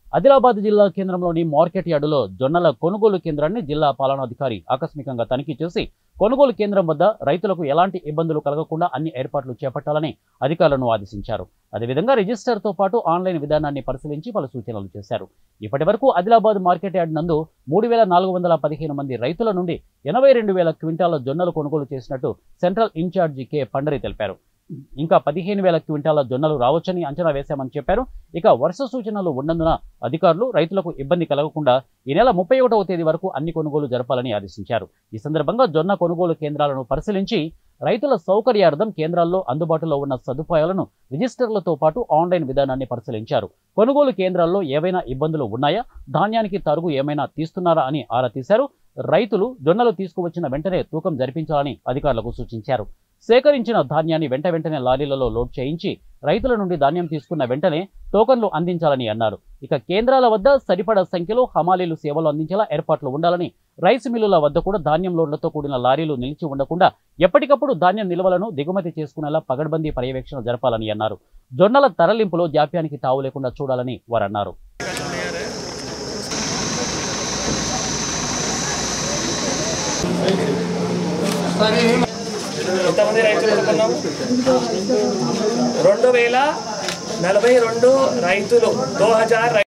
ఆదిలాబాద్ జిల్లా కేంద్రంలోని మార్కెట్ యార్డులో జొన్నల కొనుగోలు కేంద్రాన్ని జిల్లా పాలనాధికారి ఆకస్మికంగా తనిఖీ చేసి కొనుగోలు కేంద్రం వద్ద రైతులకు ఎలాంటి ఇబ్బందులు కలగకుండా అన్ని ఏర్పాట్లు చేపట్టాలని అధికారులను ఆదేశించారు అదేవిధంగా రిజిస్టర్తో పాటు ఆన్లైన్ విధానాన్ని పరిశీలించి పలు సూచనలు చేశారు ఇప్పటి వరకు ఆదిలాబాద్ మార్కెట్ యార్డ్ నందు మూడు వేల నాలుగు వందల పదిహేను మంది రైతుల నుండి ఎనభై రెండు వేల క్వింటాల జొన్నలు కొనుగోలు చేసినట్టు సెంట్రల్ ఇన్ఛార్జి కె పండరి తెలిపారు ఇంకా పదిహేను వేల క్వింటాల జొన్నలు రావచ్చని అంచనా వేశామని చెప్పారు ఇక వర్ష సూచనలు ఉన్నందున అధికారులు రైతులకు ఇబ్బంది కలగకుండా ఈ నెల ముప్పై ఒకటవ తేదీ వరకు అన్ని కొనుగోలు జరపాలని ఆదేశించారు ఈ సందర్భంగా జొన్న కొనుగోలు కేంద్రాలను పరిశీలించి రైతుల సౌకర్యార్థం కేంద్రాల్లో అందుబాటులో ఉన్న సదుపాయాలను రిజిస్టర్లతో పాటు ఆన్లైన్ విధానాన్ని పరిశీలించారు కొనుగోలు కేంద్రాల్లో ఏవైనా ఇబ్బందులు ఉన్నాయా ధాన్యానికి తరుగు ఏమైనా తీస్తున్నారా అని ఆరా తీశారు రైతులు జొన్నలు తీసుకువచ్చిన వెంటనే తూకం జరిపించాలని అధికారులకు సూచించారు సేకరించిన ధాన్యాన్ని వెంట వెంటనే లారీలలో లోడ్ చేయించి రైతుల నుండి ధాన్యం తీసుకున్న వెంటనే టోకన్లు అందించాలని అన్నారు ఇక కేంద్రాల వద్ద సరిపడా సంఖ్యలో హమాలీలు సేవలు అందించేలా ఏర్పాట్లు ఉండాలని రైస్ మిల్లుల వద్ద కూడా ధాన్యం లోడ్లతో కూడిన లారీలు నిలిచి ఉండకుండా ఎప్పటికప్పుడు ధాన్యం నిల్వలను దిగుమతి చేసుకునేలా పగడ్బందీ పర్యవేక్షణ జరపాలని అన్నారు జొన్నల తరలింపులో జాప్యానికి తావు లేకుండా చూడాలని వారన్నారు ఎంతమంది రైతులు అనుకున్నాము రెండు వేల నలభై రెండు రైతులు దో హజార్